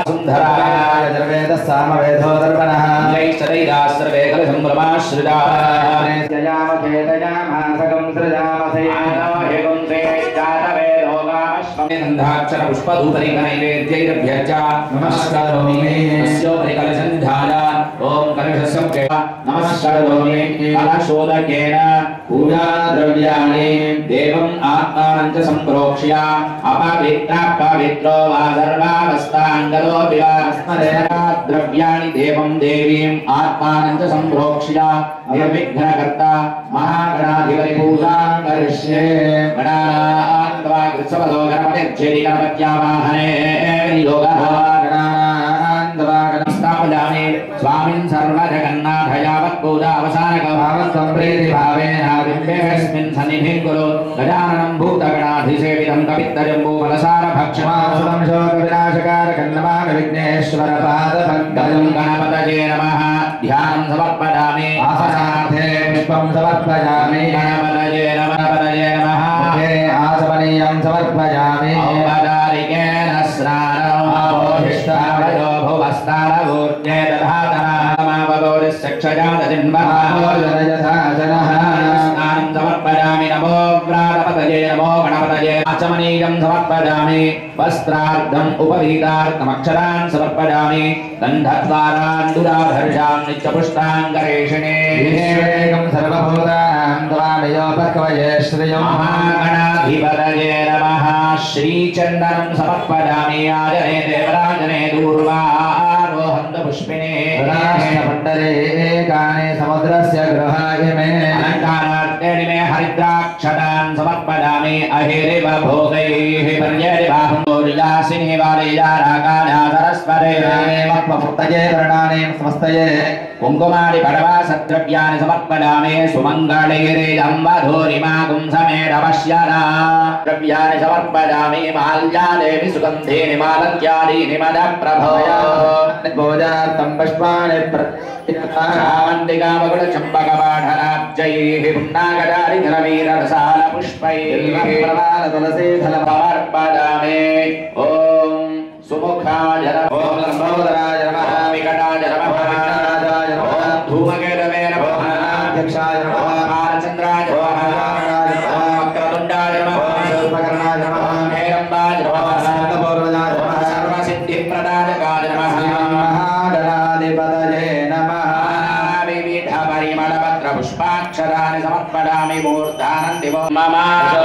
సుందరాయ వేద సామవేదో దర్పణః జై సదైరా సర్వే కల సంభ్రమాశ్రితా ేతయామాసకం సృజామసే గంధాక్షర పుష్పధూపరిక నైవేద్యైరభ్యర్చ నమస్కరోమి. తస్యోపరి కలశంధాయ ఓం కలశస్య నమస్కరోమి కలశోదకేన పూజాద్రవ్యాణి దేవం ఆత్మానం చ సంప్రోక్ష్య అపవిత్ర పవిత్రో వా సర్వావస్థాంగలో ద్రవ్యాణి దేవం దేవీం ఆత్మానం చ సంప్రోక్ష్య నిర్విఘ్నకర్త మహాగణాధిపతి పూజాం కరిష్యే గణానాన్వా కృత్సవదో గణపతిర్చేది గణపత్యావాహనే యోగः స్థాపయామి స్వామిన్ సర్వజగన్నాథ యావత్ పూజా అవసానకభావత్వం ప్రీతి భావేన బింబేస్మిన్ సన్నిధిం కురు గజాననం భూతగణాధిసేవితం కవిత్తజంబూ ఫలసార భక్షమాసురం శోక వినాశకార కన్నమామి విఘ్నేశ్వర పాద గజం గణపతయే నమః ధ్యానం సమర్పయామి ఆసనార్థే పుష్పం సమర్పయామి గణపతయే నమః గణపతయే నమః ముఖే ఆసమనీయం సమర్పయామి ఔపచారికేన స్నానం అపోహిష్టావయో భువస్తారవూర్జే ఆమోదనయథాజనః స్నానం సమర్పయామి నమో వ్రాతపతయే నమో గణపతయే ఆచమనీయం సమర్పయామి వస్త్రార్థం ఉపవీతార్థమక్షరాన్ సమర్పయామి గంధద్వారాన్ దురాధర్షాం నిత్యపుష్టాంగరేషిణే విశ్వేకం సర్వభూతానాం త్వామయోపకవయే శ్రియం మహాగణాధిపతయే నమః శ్రీచందనం సమర్పయామి ఆజనే దేవరాజనే దూర్వారోహంత పుష్పిణే రాష్ట్రమండలే ఏకాని సముద్రస్య గృహాయ మే అలంకారార్థేని మే హరిద్రాక్షతాన్ సమర్పయామి అహిరివ భోగైః పర్యరివాహందోర్యాసిని వారియారాకానా సరస్వతే పుత్తయే వర్ణానే సమస్తయే కుంకుమారి పడవా సద్రవ్యాన్ని సమర్పయామి సుమంగళైరేజం వధూరిమాగుం సమేరవశ్యనా ద్రవ్యాన్ని సమర్పయామి మాల్యాదేవి సుగంధేని మాలత్యాదీని మద ప్రభోయ పూజార్థం పుష్పాణి శ్రావంతికామగుణ చంపక పాఠనాబ్జైః పున్నాగదారి ధరవీర రసాల పుష్పైః ప్రవాల తులసీ ఫల సమర్పయామి ఓం సుముఖాయ నమః ఓం లంబోదరాయ నమః వికటాయ నమః విఘ్నరాజాయ నమః ఓం ధూమకేతవే నమః అధ్యక్షాయ నమః బాలచంద్రాయ నమః వక్రతుండాయ నమః శూర్పకర్ణాయ నమః హేరంబాయ నమః శాంతపూర్వజాయ నమః సర్వసిద్ధిప్రదాయకాయ నమః మహాగణాధిపతయే నమః వివిధ పరిమళపత్ర పుష్పాక్షరాన్ని సమర్పయామి మూర్ధానంది మమ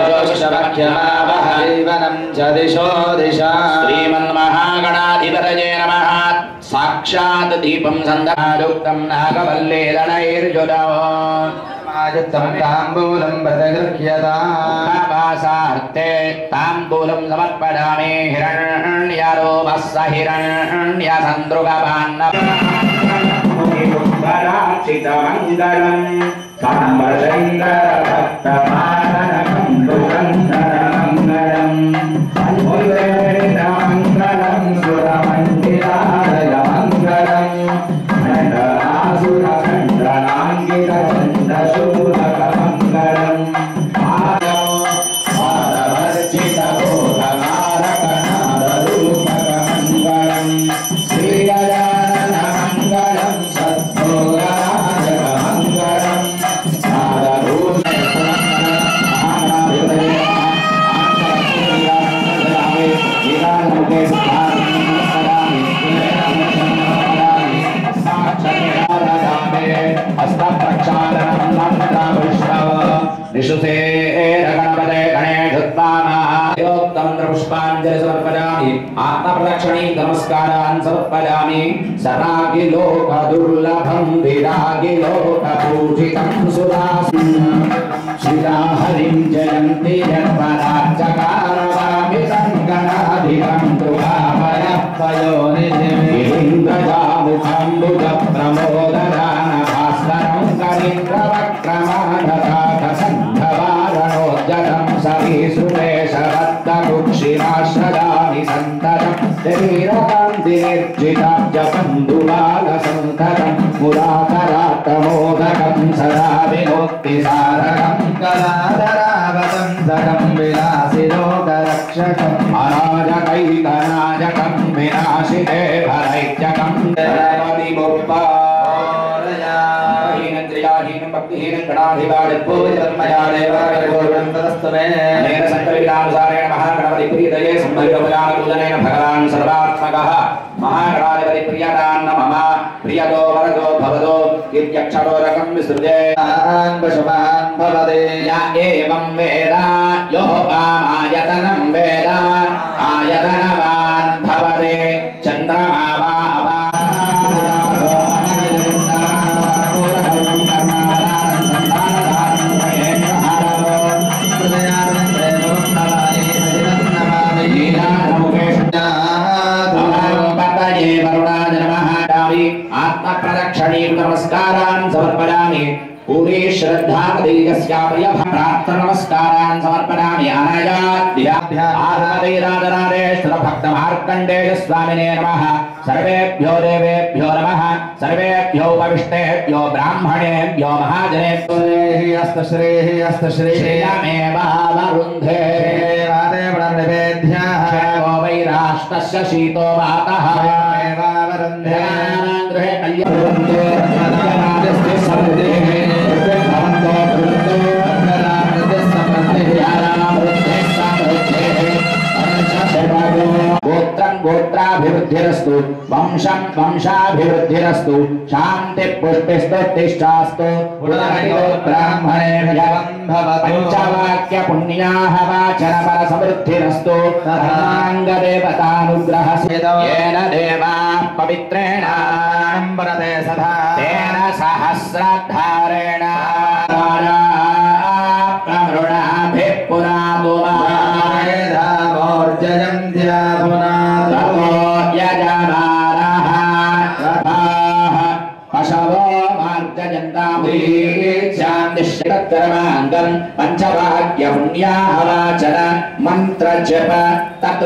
జీవనం చ దిశో దిశా శ్రీమన్మహాగణాధిపతయే నమః సాక్షాత్ దీపం సంధాయుక్తం నాగవల్లేదనైర్జుదో ఆయుక్తం తాంబూలం ప్రతిగృహ్యతా భాసార్థే తాంబూలం సమర్పయామి హిరణ్యరూపస్స హిరణ్య సందృగపాన్న మంగళం సాంబశంకర భక్తమానకం మంగళం మంగళం సురమండిరాయ మంగళం ఖండనాసురఖండనాంగిత చండశూలక మంగళం పాదవర్జిత ఘోరనారక నారరూపక మంగళం శ్రీగజానన మంగళం సద్భోగరాజక మంగళం నారరూప నిషుసేరగణపతే గణేశుత్వామాయోక్తమంత్రపుష్పాంజలి సమర్పయామి ఆత్మప్రదక్షిణీ నమస్కారాన్ సమర్పయామి సరాగి లోక దుర్లభం విరాగి లోక పూజితం సుదాసి శ్రీరాహరిం జయంతి జన్మరాజకారవామి సంగణాధికం ృహాభయపయోనింద్రజాముఖంబుజ ప్రమోదరాన భాస్కరం కరీంద్రవక్రమానరాధ సంధవారణోజ్జతం సరీసురేశవత్తకుక్షిరాశ్రదామి సంతతం శరీరకాంతి నిర్జితాబ్జబంధుబాల సంతతం మురాకరాత్తమోదకం సదా విముక్తి సారకం కళాధరావతం సగం విలాసి లోకరక్ష अराजकैकराजकं विनाशिते भरैत्यकं गणपति बुप्पा हीनन्द्रियाहीनं भक्तिहीनं गणाधिवादित्पूजितन्मया देवागर्भोर्वन्तस्तमेन सङ्कल्पितानुसारेण महागणपतिप्रीतये सम्भवितोपदानपूजनेन भगवान् सर्वात्मकः महागणाधिपतिप्रियदान्न मम प्रियतो वरदो भवतो इत्यक्षरोरकं विसृजे पशुमान् भवते या एवं वेद यो आयतनं वेद आयतनवान् भवते चन्द्रमा वा आत्मप्रदक्षिणीं नमस्कारान् समर्पयामि पूरे श्रद्धापदेयस्यापय प्रार्थनमस्कारान् समर्पयामि अनयाद्याराधराधेश्वर स्वामिने नमः सर्वेभ्यो देवेभ्यो नमः सर्वेभ्यो उपविष्टेभ्यो ब्राह्मणेभ्यो महाजनेभ्यो हस्तश्रीः हस्तश्रीः श्रियमेवावरुन्धे निवेद्याः वो वैराष्टस्य शीतो वातः एवावरुन्धे गृहे कल्याणवन्दे रत्नदानस्य समृद्धे भवन्तो गोत्रं गोत्राभिवृद्धिरस्तु वंशं वंशाभिवृद्धिरस्तु शान्ति पुष्टिस्तुष्टास्तु ब्राह्मणेभ्यः पञ्चवाक्य पुण्याः वाचन फल समृद्धिरस्तु धर्माङ्गदेवतानुग्रह येन देवा पवित्रेण वरदे सदा तेन सहस्रधारेण प्रमृणाभिः पुरादो वेदामोर्जयन्त्या पुनः ततो यजमानः रथाः पशवो मार्गजन्तामुदीक्षान्तिश्रकर्माङ्गम् पञ्चवाक्यपुण्याः वाचन मन्त्रजप तत्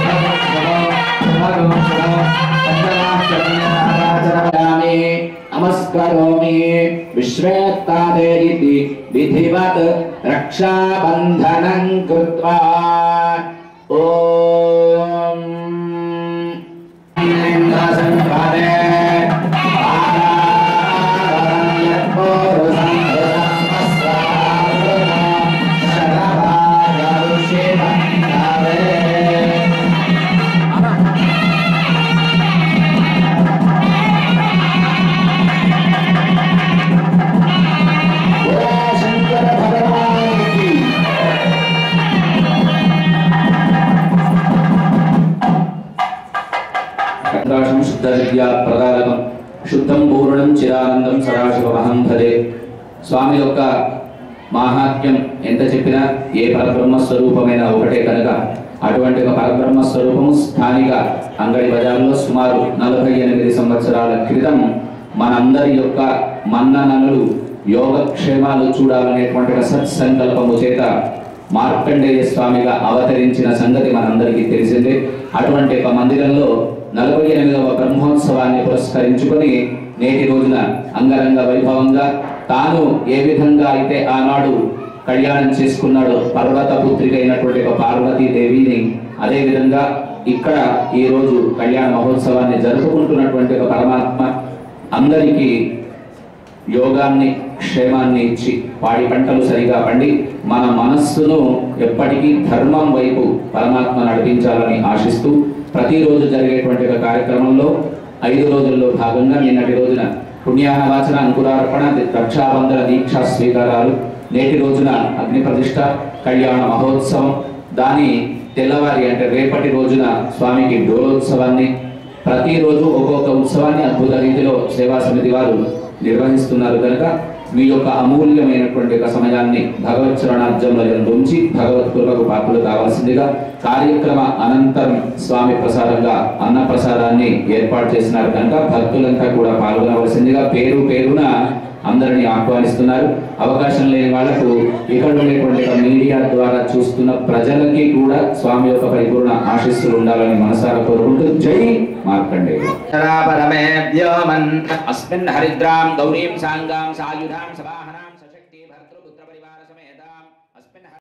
नमामि नमस्करोमि विश्वेत्तादेरिति विधिवत् रक्षाबन्धनं कृत्वा ॐ इन्द्रसंवदे शंकर भगवान की కటాక్షం శుద్ధ విద్యా ప్రదారకం శుద్ధం పూర్ణం చిరానందం సదాశివమహం భజే స్వామి యొక్క మాహాత్మ్యం ఎంత చెప్పినా ఏ పరబ్రహ్మ స్వరూపమైన ఒకటే కనుక అటువంటి ఒక పరబ్రహ్మ స్వరూపము స్థానిక అంగడి బజార్లో సుమారు నలభై ఎనిమిది సంవత్సరాల క్రితం మనందరి యొక్క మన్ననలు యోగక్షేమాలు చూడాలనేటువంటి ఒక సత్సంకల్పము చేత మార్కండేయ స్వామిగా అవతరించిన సంగతి మనందరికీ తెలిసిందే అటువంటి ఒక మందిరంలో నలభై ఎనిమిదవ బ్రహ్మోత్సవాన్ని పురస్కరించుకొని నేటి రోజున అంగరంగ వైభవంగా తాను ఏ విధంగా అయితే ఆనాడు కళ్యాణం చేసుకున్నాడు పర్వత పుత్రిక అయినటువంటి ఒక పార్వతీదేవిని అదే విధంగా ఇక్కడ ఈ రోజు కళ్యాణ మహోత్సవాన్ని జరుపుకుంటున్నటువంటి ఒక పరమాత్మ అందరికీ యోగాన్ని క్షేమాన్ని ఇచ్చి పాడి పంటలు సరిగా పండి మన మనస్సును ఎప్పటికీ ధర్మం వైపు పరమాత్మ నడిపించాలని ఆశిస్తూ ప్రతిరోజు జరిగేటువంటి ఒక కార్యక్రమంలో ఐదు రోజుల్లో భాగంగా నిన్నటి రోజున పుణ్యాహ వాచన అంకురార్పణ రక్షాబంధన దీక్షా స్వీకారాలు నేటి రోజున అగ్ని ప్రతిష్ట కళ్యాణ మహోత్సవం దాని తెల్లవారి అంటే రేపటి రోజున స్వామికి డోలోత్సవాన్ని ప్రతిరోజు ఒక్కొక్క ఉత్సవాన్ని అద్భుత రీతిలో సేవా సమితి వారు నిర్వహిస్తున్నారు కనుక మీ యొక్క అమూల్యమైనటువంటి ఒక సమయాన్ని భగవత్ చరణార్జంలో ఉంచి భగవత్ కృపకు పాత్రలు కావాల్సిందిగా కార్యక్రమ అనంతరం స్వామి ప్రసాదంగా అన్న ప్రసాదాన్ని ఏర్పాటు చేసినారు కనుక భక్తులంతా కూడా పాల్గొనవలసిందిగా పేరు పేరున అందరినీ ఆహ్వానిస్తున్నారు అవకాశం లేని వాళ్లకు ఇక్కడ ఉండేటువంటి ఒక మీడియా ద్వారా చూస్తున్న ప్రజలకి కూడా స్వామి యొక్క పరిపూర్ణ ఆశీస్సులు ఉండాలని మనసారా కోరుకుంటూ జై మార్కండేయ పరమే వ్యోమన్ अस्मिन् हरिद्रां गौरीं साङ्गां सायुधां सवाहनां